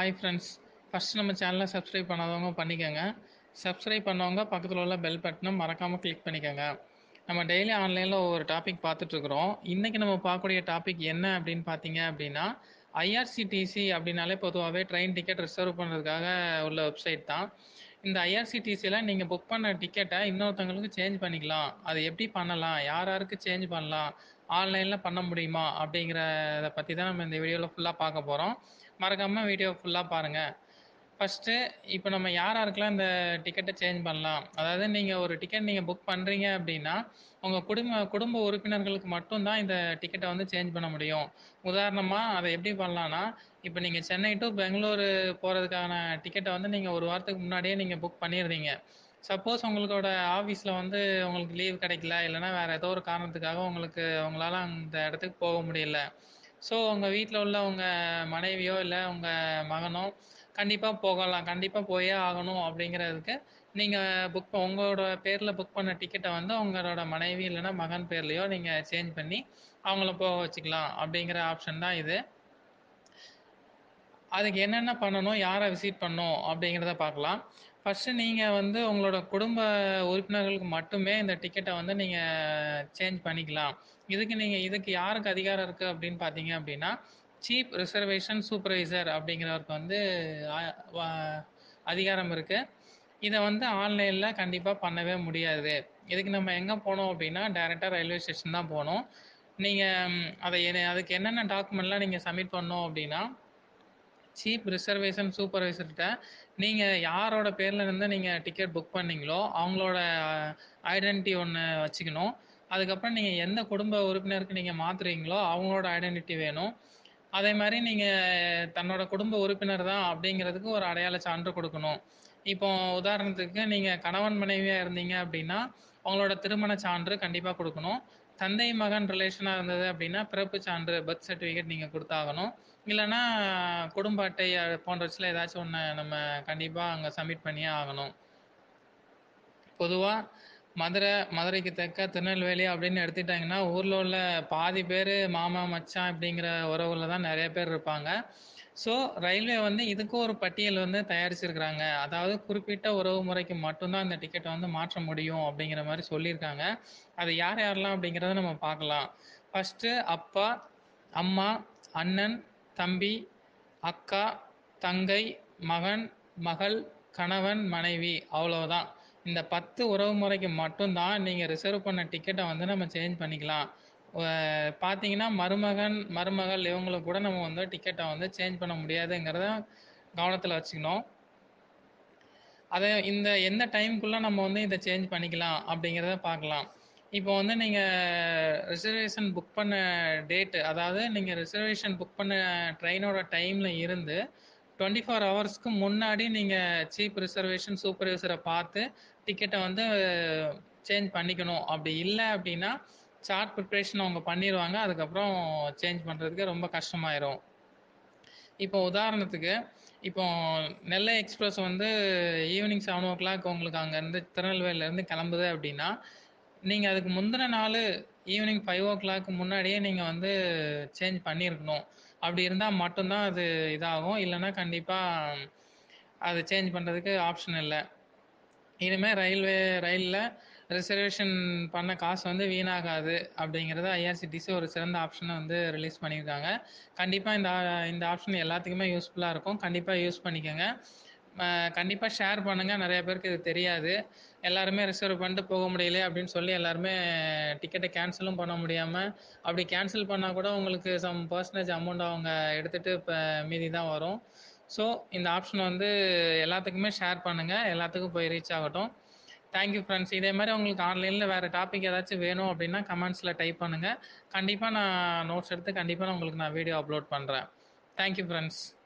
hi friends first நம்ம சேனலை subscribe பண்ணாதவங்க பண்ணிக்கோங்க சப்ஸ்கிரைப் பண்ணவங்க பக்கத்தில் உள்ள பெல் பட்டனை மறக்காமல் கிளிக் பண்ணிக்கோங்க நம்ம டெய்லி ஆன்லைனில் ஒவ்வொரு டாபிக் பார்த்துட்ருக்குறோம் இன்றைக்கி நம்ம பார்க்கக்கூடிய டாபிக் என்ன அப்படின்னு பார்த்தீங்க அப்படின்னா ஐஆர்சிடிசி அப்படின்னாலே பொதுவாகவே ட்ரெயின் டிக்கெட் ரிசர்வ் பண்ணுறதுக்காக உள்ள வெப்சைட் தான் இந்த ஐஆர்சிடிசியில் நீங்கள் புக் பண்ண டிக்கெட்டை இன்னொருத்தவங்களுக்கு சேஞ்ச் பண்ணிக்கலாம் அது எப்படி பண்ணலாம் யார் யாருக்கு சேஞ்ச் பண்ணலாம் ஆன்லைனில் பண்ண முடியுமா அப்படிங்கிறத பற்றி தான் நம்ம இந்த வீடியோவில் ஃபுல்லாக பார்க்க போகிறோம் மறக்காமல் வீடியோ ஃபுல்லாக பாருங்கள் ஃபஸ்ட்டு இப்போ நம்ம யார் யாருக்கெல்லாம் இந்த டிக்கெட்டை சேஞ்ச் பண்ணலாம் அதாவது நீங்கள் ஒரு டிக்கெட் நீங்கள் புக் பண்ணுறீங்க அப்படின்னா உங்கள் குடும்ப குடும்ப உறுப்பினர்களுக்கு மட்டும்தான் இந்த டிக்கெட்டை வந்து சேஞ்ச் பண்ண முடியும் உதாரணமாக அதை எப்படி பண்ணலான்னா இப்போ நீங்கள் சென்னை டு பெங்களூரு போகிறதுக்கான டிக்கெட்டை வந்து நீங்கள் ஒரு வாரத்துக்கு முன்னாடியே நீங்கள் புக் பண்ணிடுறீங்க சப்போஸ் உங்களோட ஆஃபீஸில் வந்து உங்களுக்கு லீவ் கிடைக்கல இல்லைனா வேறு ஏதோ ஒரு காரணத்துக்காக உங்களுக்கு உங்களால் அந்த இடத்துக்கு போக முடியல ஸோ உங்கள் வீட்டில் உள்ள உங்கள் மனைவியோ இல்லை உங்கள் மகனோ கண்டிப்பாக போகலாம் கண்டிப்பாக போயே ஆகணும் அப்படிங்கிறதுக்கு நீங்கள் புக் உங்களோட பேரில் புக் பண்ண டிக்கெட்டை வந்து உங்களோட மனைவி இல்லைன்னா மகன் பேர்லேயோ நீங்கள் சேஞ்ச் பண்ணி அவங்கள போக வச்சுக்கலாம் அப்படிங்கிற ஆப்ஷன் தான் இது அதுக்கு என்னென்ன பண்ணணும் யாரை விசிட் பண்ணணும் அப்படிங்கிறத பார்க்கலாம் ஃபஸ்ட்டு நீங்கள் வந்து உங்களோட குடும்ப உறுப்பினர்களுக்கு மட்டுமே இந்த டிக்கெட்டை வந்து நீங்கள் சேஞ்ச் பண்ணிக்கலாம் இதுக்கு நீங்கள் இதுக்கு யாருக்கு அதிகாரம் இருக்குது அப்படின்னு பார்த்தீங்க அப்படின்னா சீப் ரிசர்வேஷன் சூப்பர்வைசர் அப்படிங்கிறவருக்கு வந்து அதிகாரம் இருக்குது இதை வந்து ஆன்லைனில் கண்டிப்பாக பண்ணவே முடியாது இதுக்கு நம்ம எங்கே போனோம் அப்படின்னா டேரெக்டாக ரயில்வே ஸ்டேஷன் தான் போகணும் நீங்கள் அதை அதுக்கு என்னென்ன டாக்குமெண்ட்லாம் நீங்கள் சப்மிட் பண்ணோம் அப்படின்னா சீப் ரிசர்வேஷன் சூப்பர்வைசர்கிட்ட நீங்கள் யாரோட பேரில் இருந்து நீங்கள் டிக்கெட் புக் பண்ணீங்களோ அவங்களோட ஐடென்டிட்டி ஒன்று வச்சுக்கணும் அதுக்கப்புறம் நீங்கள் எந்த குடும்ப உறுப்பினருக்கு நீங்கள் மாற்றுறீங்களோ அவங்களோட ஐடென்டிட்டி வேணும் அதே மாதிரி நீங்கள் தன்னோட குடும்ப உறுப்பினர் தான் அப்படிங்கிறதுக்கு ஒரு அடையாள சான்று கொடுக்கணும் இப்போ உதாரணத்துக்கு நீங்கள் கணவன் மனைவியாக இருந்தீங்க அப்படின்னா உங்களோட திருமண சான்று கண்டிப்பாக கொடுக்கணும் தந்தை மகன் ரிலேஷனாக இருந்தது அப்படின்னா பிறப்பு சான்று பர்த் சர்டிஃபிகேட் நீங்கள் கொடுத்தாகணும் இல்லைன்னா குடும்ப அட்டை போன்றச்சில் ஏதாச்சும் ஒன்று நம்ம கண்டிப்பாக அங்கே சப்மிட் பண்ணியே ஆகணும் பொதுவாக மதுரை மதுரைக்கு தெற்க திருநெல்வேலி அப்படின்னு எடுத்துட்டாங்கன்னா ஊரில் உள்ள பாதி பேர் மாமா மச்சான் அப்படிங்கிற உறவுல தான் நிறைய பேர் இருப்பாங்க ஸோ ரயில்வே வந்து இதுக்கும் ஒரு பட்டியல் வந்து தயாரிச்சிருக்கிறாங்க அதாவது குறிப்பிட்ட உறவு முறைக்கு மட்டும்தான் இந்த டிக்கெட்டை வந்து மாற்ற முடியும் அப்படிங்கிற மாதிரி சொல்லியிருக்காங்க அது யார் யாரெல்லாம் அப்படிங்கிறத நம்ம பார்க்கலாம் ஃபஸ்ட்டு அப்பா அம்மா அண்ணன் தம்பி அக்கா தங்கை மகன் மகள் கணவன் மனைவி அவ்வளோதான் இந்த பத்து உறவு முறைக்கு மட்டும்தான் நீங்கள் ரிசர்வ் பண்ண டிக்கெட்டை வந்து நம்ம சேஞ்ச் பண்ணிக்கலாம் பார்த்தீங்கன்னா மருமகன் மருமகள் இவங்களுக்கு கூட நம்ம வந்து டிக்கெட்டை வந்து சேஞ்ச் பண்ண முடியாதுங்கிறத கவனத்தில் வச்சுக்கணும் அதை இந்த எந்த டைமுக்குள்ளே நம்ம வந்து இதை சேஞ்ச் பண்ணிக்கலாம் அப்படிங்கிறத பார்க்கலாம் இப்போ வந்து நீங்கள் ரிசர்வேஷன் புக் பண்ண டேட்டு அதாவது நீங்கள் ரிசர்வேஷன் புக் பண்ண ட்ரெயினோட டைமில் இருந்து டுவெண்ட்டி ஃபோர் ஹவர்ஸ்க்கு முன்னாடி நீங்கள் சீப் ரிசர்வேஷன் சூப்பர்வைசரை பார்த்து டிக்கெட்டை வந்து சேஞ்ச் பண்ணிக்கணும் அப்படி இல்லை அப்படின்னா சார்ட் ப்ரிப்ரேஷன் அவங்க பண்ணிடுவாங்க அதுக்கப்புறம் சேஞ்ச் பண்ணுறதுக்கு ரொம்ப கஷ்டமாயிரும் இப்போ உதாரணத்துக்கு இப்போ நெல்லை எக்ஸ்பிரஸ் வந்து ஈவினிங் செவன் ஓ கிளாக் உங்களுக்கு அங்கேருந்து திருநெல்வேலியிலேருந்து கிளம்புது அப்படின்னா நீங்கள் அதுக்கு முந்தின நாள் ஈவினிங் ஃபைவ் ஓ கிளாக் முன்னாடியே நீங்கள் வந்து சேஞ்ச் பண்ணியிருக்கணும் அப்படி இருந்தால் மட்டும்தான் அது இதாகும் இல்லைன்னா கண்டிப்பாக அது சேஞ்ச் பண்ணுறதுக்கு ஆப்ஷன் இல்லை இனிமேல் ரயில்வே ரயிலில் ரிசர்வேஷன் பண்ண காசு வந்து வீணாகாது அப்படிங்கிறத ஐஆர்சிடிசி ஒரு சிறந்த ஆப்ஷனை வந்து ரிலீஸ் பண்ணியிருக்காங்க கண்டிப்பாக இந்த இந்த ஆப்ஷன் எல்லாத்துக்குமே யூஸ்ஃபுல்லாக இருக்கும் கண்டிப்பாக யூஸ் பண்ணிக்கோங்க கண்டிப்பாக ஷேர் பண்ணுங்கள் நிறைய பேருக்கு இது தெரியாது எல்லாருமே ரிசர்வ் பண்ணிட்டு போக முடியல அப்படின்னு சொல்லி எல்லாருமே டிக்கெட்டை கேன்சலும் பண்ண முடியாமல் அப்படி கேன்சல் பண்ணால் கூட உங்களுக்கு சம் பர்சன்டேஜ் அமௌண்ட் அவங்க எடுத்துகிட்டு இப்போ மீதி தான் வரும் ஸோ இந்த ஆப்ஷன் வந்து எல்லாத்துக்குமே ஷேர் பண்ணுங்கள் எல்லாத்துக்கும் போய் ரீச் ஆகட்டும் தேங்க்யூ ஃப்ரெண்ட்ஸ் இதே மாதிரி உங்களுக்கு ஆன்லைனில் வேறு டாபிக் ஏதாச்சும் வேணும் அப்படின்னா கமெண்ட்ஸில் டைப் பண்ணுங்கள் கண்டிப்பாக நான் நோட்ஸ் எடுத்து கண்டிப்பாக நான் உங்களுக்கு நான் வீடியோ அப்லோட் பண்ணுறேன் தேங்க்யூ ஃப்ரெண்ட்ஸ்